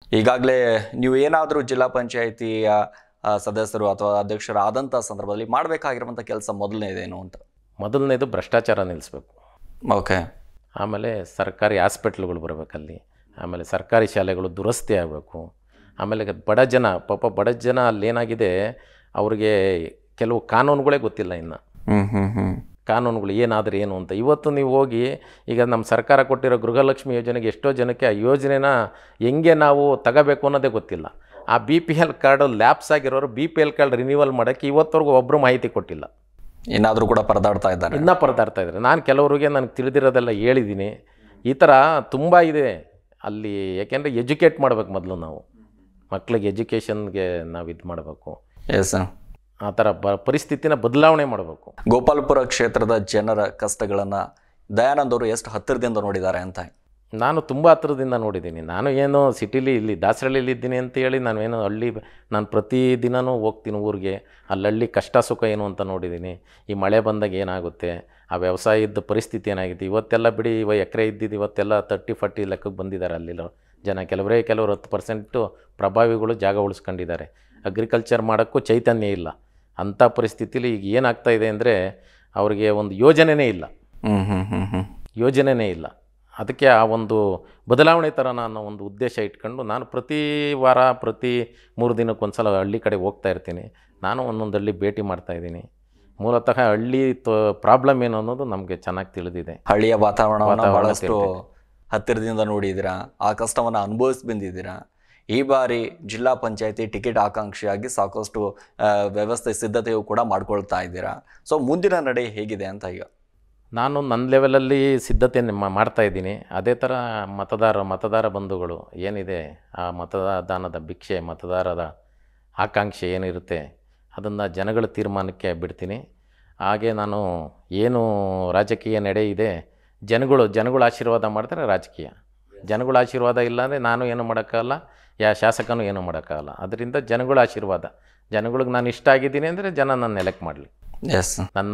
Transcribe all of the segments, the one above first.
ಈಗಾಗಲೇ ನೀವು ಏನಾದರೂ ಜಿಲ್ಲಾ ಪಂಚಾಯಿತಿಯ ಆ, ಸದಸ್ಯರು ಅಥವಾ ಅಧ್ಯಕ್ಷರಾದಂಥ ಸಂದರ್ಭದಲ್ಲಿ ಮಾಡಬೇಕಾಗಿರುವಂಥ ಕೆಲಸ ಮೊದಲನೇದೇನು ಅಂತ ಮೊದಲನೇದು ಭ್ರಷ್ಟಾಚಾರ ನಿಲ್ಲಿಸ್ಬೇಕು ಓಕೆ ಆಮೇಲೆ ಸರ್ಕಾರಿ ಹಾಸ್ಪಿಟ್ಲ್ಗಳು ಬರಬೇಕಲ್ಲಿ ಆಮೇಲೆ ಸರ್ಕಾರಿ ಶಾಲೆಗಳು ದುರಸ್ತಿ ಆಗಬೇಕು ಆಮೇಲೆ ಬಡ ಜನ ಪಾಪ ಬಡ ಜನ ಅಲ್ಲೇನಾಗಿದೆ ಅವ್ರಿಗೆ ಕೆಲವು ಕಾನೂನುಗಳೇ ಗೊತ್ತಿಲ್ಲ ಇನ್ನು ಹ್ಞೂ ಹ್ಞೂ ಹ್ಞೂ ಕಾನೂನುಗಳು ಏನಾದರೆ ಏನು ಅಂತ ಇವತ್ತು ನೀವು ಹೋಗಿ ಈಗ ನಮ್ಮ ಸರ್ಕಾರ ಕೊಟ್ಟಿರೋ ಗೃಹಲಕ್ಷ್ಮಿ ಯೋಜನೆಗೆ ಎಷ್ಟೋ ಜನಕ್ಕೆ ಆ ಯೋಜನೆನ ಹೆಂಗೆ ನಾವು ತಗೋಬೇಕು ಅನ್ನೋದೇ ಗೊತ್ತಿಲ್ಲ ಆ B P L card lapse ಆಗಿರೋರು B P L card renewal ಮಾಡೋಕ್ಕೆ ಇವತ್ತವರೆಗೂ ಒಬ್ಬರು ಮಾಹಿತಿ ಕೊಟ್ಟಿಲ್ಲ ಏನಾದರೂ ಕೂಡ ಪರದಾಡ್ತಾ ಇದ್ದಾರೆ ಇನ್ನೂ ಪರದಾಡ್ತಾ ಇದ್ದಾರೆ ನಾನು ಕೆಲವರಿಗೆ ನನಗೆ ತಿಳಿದಿರೋದೆಲ್ಲ ಹೇಳಿದ್ದೀನಿ ಈ ಥರ ತುಂಬ ಇದೆ ಅಲ್ಲಿ ಯಾಕೆಂದರೆ ಎಜುಕೇಟ್ ಮಾಡ್ಬೇಕು ಮೊದಲು ನಾವು ಮಕ್ಕಳಿಗೆ ಎಜುಕೇಷನ್ಗೆ ನಾವು ಇದು ಮಾಡಬೇಕು ಎಸ್ ಆ ಥರ ಬ ಪರಿಸ್ಥಿತಿನ ಬದಲಾವಣೆ ಮಾಡಬೇಕು ಗೋಪಾಲಪುರ ಕ್ಷೇತ್ರದ ಜನರ ಕಷ್ಟಗಳನ್ನು ದಯಾನಂದ್ ಅವರು ಎಷ್ಟು ಹತ್ತಿರದಿಂದ ನೋಡಿದ್ದಾರೆ ಅಂತ ನಾನು ತುಂಬ ಹತ್ರದಿಂದ ನೋಡಿದ್ದೀನಿ ನಾನು ಏನು ಸಿಟಿಲಿ ಇಲ್ಲಿ ದಾಸರಳ್ಳಿಲಿ ಇದ್ದೀನಿ ಅಂತ ಹೇಳಿ ನಾನು ಏನು ಹಳ್ಳಿ ನಾನು ಪ್ರತಿ ದಿನವೂ ಹೋಗ್ತೀನಿ ಊರಿಗೆ ಅಲ್ಲಿ ಹಳ್ಳಿ ಕಷ್ಟ ಸುಖ ಏನು ಅಂತ ನೋಡಿದ್ದೀನಿ ಈ ಮಳೆ ಬಂದಾಗ ಏನಾಗುತ್ತೆ ಆ ವ್ಯವಸಾಯದ ಪರಿಸ್ಥಿತಿ ಏನಾಗಿದೆ ಇವತ್ತೆಲ್ಲ ಬಿಡಿ ಇವ ಎಕರೆ ಇದ್ದಿದ್ದು ಇವತ್ತೆಲ್ಲ ತರ್ಟಿ ಫಾರ್ಟಿ ಲೆಕ್ಕಕ್ಕೆ ಬಂದಿದ್ದಾರೆ ಅಲ್ಲಿರೋ ಜನ ಕೆಲವರೇ ಕೆಲವರು ಹತ್ತು ಪರ್ಸೆಂಟು ಪ್ರಭಾವಿಗಳು ಜಾಗ ಉಳಿಸ್ಕೊಂಡಿದ್ದಾರೆ ಅಗ್ರಿಕಲ್ಚರ್ ಮಾಡೋಕ್ಕೂ ಚೈತನ್ಯ ಇಲ್ಲ ಅಂಥ ಪರಿಸ್ಥಿತಿಲಿ ಈಗ ಏನಾಗ್ತಾ ಇದೆ ಅಂದರೆ ಅವರಿಗೆ ಒಂದು ಯೋಜನೆನೇ ಇಲ್ಲ ಹ್ಞೂ ಹ್ಞೂ ಹ್ಞೂ ಹ್ಞೂ ಯೋಜನೆನೇ ಇಲ್ಲ ಅದಕ್ಕೆ ಆ ಒಂದು ಬದಲಾವಣೆ ಥರ ನಾನು ಒಂದು ಉದ್ದೇಶ ಇಟ್ಕೊಂಡು ನಾನು ಪ್ರತಿ ವಾರ ಪ್ರತಿ ಮೂರು ದಿನಕ್ಕೊಂದು ಸಲ ಹಳ್ಳಿ ಕಡೆ ಹೋಗ್ತಾ ಇರ್ತೀನಿ ನಾನು ಒಂದೊಂದು ಹಳ್ಳಿ ಭೇಟಿ ಮಾಡ್ತಾ ಇದ್ದೀನಿ ಮೂಲತಃ ಹಳ್ಳಿ ತೊ ಪ್ರಾಬ್ಲಮ್ ಏನು ಅನ್ನೋದು ನಮಗೆ ಚೆನ್ನಾಗಿ ತಿಳಿದಿದೆ ಹಳ್ಳಿಯ ವಾತಾವರಣವನ್ನು ವಾತಾವರಣ ಬಹಳಷ್ಟು ಹತ್ತಿರದಿಂದ ನೋಡಿದ್ದೀರಾ ಆ ಕಷ್ಟವನ್ನು ಅನುಭವಿಸಿ ಬಂದಿದ್ದೀರಾ ಈ ಬಾರಿ ಜಿಲ್ಲಾ ಪಂಚಾಯತಿ ಟಿಕೆಟ್ ಆಕಾಂಕ್ಷಿಯಾಗಿ ಸಾಕಷ್ಟು ಆ, ವ್ಯವಸ್ಥೆ ಸಿದ್ಧತೆಯು ಕೂಡ ಮಾಡ್ಕೊಳ್ತಾ ಇದ್ದೀರಾ ಸೊ ಮುಂದಿನ ನಡೆ ಹೇಗಿದೆ ಅಂತ ಈಗ ನಾನು ನನ್ನ ಲೆವೆಲಲ್ಲಿ ಸಿದ್ಧತೆ ಮಾ- ಮಾಡ್ತಾ ಇದ್ದೀನಿ ಅದೇ ಥರ ಮತದಾರ ಮತದಾರ ಬಂಧುಗಳು ಏನಿದೆ ಆ ಮತದಾನದ ಭಿಕ್ಷೆ ಮತದಾರರ ಆಕಾಂಕ್ಷೆ ಏನಿರುತ್ತೆ ಅದನ್ನು ಜನಗಳ ತೀರ್ಮಾನಕ್ಕೆ ಬಿಡ್ತೀನಿ ಹಾಗೆ ನಾನು ಏನು ರಾಜಕೀಯ ನಡೆ ಇದೆ ಜನಗಳು ಜನಗಳ ಆಶೀರ್ವಾದ ಮಾಡ್ತಾರೆ ರಾಜಕೀಯ ಜನಗಳ ಆಶೀರ್ವಾದ ಇಲ್ಲಾಂದರೆ ನಾನು ಏನು ಮಾಡೋಕ್ಕಾಗಲ್ಲ ಯಾ ಶಾಸಕನೂ ಏನು ಮಾಡೋಕ್ಕಾಗಲ್ಲ ಅದರಿಂದ ಜನಗಳ ಆಶೀರ್ವಾದ ಜನಗಳಿಗೆ ನಾನು ಇಷ್ಟ ಆಗಿದ್ದೀನಿ ಅಂದರೆ ಜನ ನನ್ನ ಎಲೆಕ್ಟ್ ಮಾಡಲಿ ಎಸ್ ನನ್ನ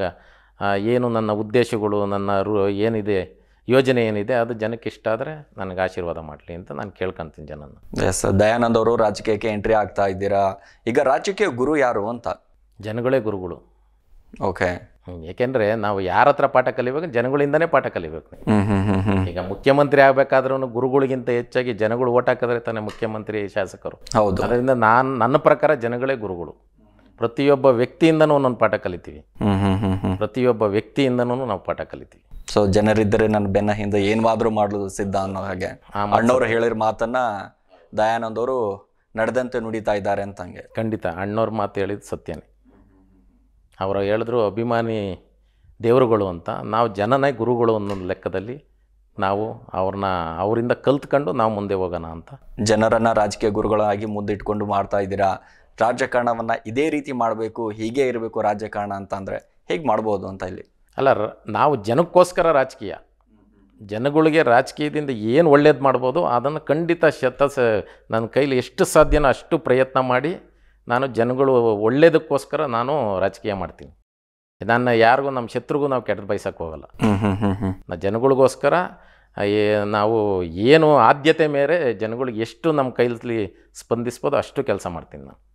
ಆ, ಏನು ನನ್ನ ಉದ್ದೇಶಗಳು ನನ್ನ ರು ಏನಿದೆ ಯೋಜನೆ ಏನಿದೆ ಅದು ಜನಕ್ಕೆ ಇಷ್ಟ ಆದರೆ ನನಗೆ ಆಶೀರ್ವಾದ ಮಾಡಲಿ ಅಂತ ನಾನು ಕೇಳ್ಕೊತೀನಿ ಜನನ ಎಸ್ ದಯಾನಂದ್ ಅವರು ರಾಜಕೀಯಕ್ಕೆ ಎಂಟ್ರಿ ಆಗ್ತಾ ಇದ್ದೀರಾ ಈಗ ರಾಜಕೀಯ ಗುರು ಯಾರು ಅಂತ ಜನಗಳೇ ಗುರುಗಳು ಓಕೆ ಹ್ಮ್, ಏಕೆಂದರೆ ನಾವು ಯಾರ ಹತ್ರ ಪಾಠ ಕಲಿಬೇಕು ಜನಗಳಿಂದನೇ ಪಾಠ ಕಲಿಬೇಕು ಹ್ಮ್ ಹ್ಮ್ ಹ್ಮ್ ಹ್ಮ್ ಈಗ ಮುಖ್ಯಮಂತ್ರಿ ಆಗಬೇಕಾದ್ರೂ ಗುರುಗಳಿಗಿಂತ ಹೆಚ್ಚಾಗಿ ಜನಗಳು ಓಟ್ ಹಾಕಿದ್ರೆ ತಾನೇ ಮುಖ್ಯಮಂತ್ರಿ ಶಾಸಕರು ಹೌದು ಅದರಿಂದ ನಾನು ನನ್ನ ಪ್ರಕಾರ ಜನಗಳೇ ಗುರುಗಳು ಪ್ರತಿಯೊಬ್ಬ ವ್ಯಕ್ತಿಯಿಂದನೂ ಒಂದೊಂದು ಪಾಠ ಕಲಿತೀವಿ ಹ್ಮ್ ಹ್ಮ್ ಹ್ಮ್ ಹ್ಮ್ ಪ್ರತಿಯೊಬ್ಬ ವ್ಯಕ್ತಿಯಿಂದನೂ ನಾವು ಪಾಠ ಕಲಿತೀವಿ ಸೊ ಜನರಿದ್ದರೆ ನನ್ನ ಬೆನ್ನ ಹಿಂದೆ ಏನಾದ್ರೂ ಮಾಡಲು ಸಿದ್ಧ ಅನ್ನೋ ಹಾಗೆ ಆ ಅಣ್ಣವ್ರು ಹೇಳಿರೋ ಮಾತನ್ನ ದಯಾನಂದ್ ಅವರು ನಡೆದಂತೆ ನುಡಿತಾ ಇದ್ದಾರೆ ಅಂತಂಗೆ ಖಂಡಿತ ಅಣ್ಣವ್ರ ಮಾತು ಹೇಳಿದ್ದು ಸತ್ಯನೇ ಅವರು ಹೇಳಿದ್ರು ಅಭಿಮಾನಿ ದೇವರುಗಳು ಅಂತ ನಾವು ಜನನೇ ಗುರುಗಳು ಅನ್ನೋ ಲೆಕ್ಕದಲ್ಲಿ ನಾವು ಅವ್ರನ್ನ ಅವರಿಂದ ಕಲ್ತ್ಕೊಂಡು ನಾವು ಮುಂದೆ ಹೋಗೋಣ ಅಂತ ಜನರನ್ನ ರಾಜಕೀಯ ಗುರುಗಳಾಗಿ ಮುಂದಿಟ್ಕೊಂಡು ಮಾಡ್ತಾ ಇದ್ದೀರಾ ರಾಜಕಾರಣವನ್ನ ಇದೇ ರೀತಿ ಮಾಡಬೇಕು ಹೀಗೆ ಇರಬೇಕು ರಾಜಕಾರಣ ಅಂತ ಅಂದ್ರೆ ಹೇಗೆ ಮಾಡ್ಬೋದು ಅಂತ ಇಲ್ಲಿ ಅಲ್ಲ ರ- ನಾವು ಜನಕ್ಕೋಸ್ಕರ ರಾಜಕೀಯ ಜನಗಳಿಗೆ ರಾಜಕೀಯದಿಂದ ಏನು ಒಳ್ಳೇದು ಮಾಡ್ಬೋದು ಅದನ್ನು ಖಂಡಿತ ಶತ ಸ ನನ್ನ ಕೈಲಿ ಎಷ್ಟು ಸಾಧ್ಯನೋ ಅಷ್ಟು ಪ್ರಯತ್ನ ಮಾಡಿ ನಾನು ಜನಗಳು ಒಳ್ಳೇದಕ್ಕೋಸ್ಕರ ನಾನು ರಾಜಕೀಯ ಮಾಡ್ತೀನಿ ನನ್ನ ಯಾರಿಗೂ ನಮ್ಮ ಶತ್ರುಗೂ ನಾವು ಕೆಟ್ಟದ್ದು ಬಯಸಕ್ಕೆ ಹೋಗಲ್ಲ ಹ್ಮ್ ಹ್ಮ್ ಹ್ಮ್ ಹ್ಮ್ ನಾ ಜನಗಳಿಗೋಸ್ಕರ ಏ- ನಾವು ಏನು ಆದ್ಯತೆ ಮೇರೆ ಜನಗಳಿಗೆ ಎಷ್ಟು ನಮ್ಮ ಕೈಲಿ ಸ್ಪಂದಿಸ್ಬೋದು ಅಷ್ಟು ಕೆಲಸ ಮಾಡ್ತೀನಿ ನಾನು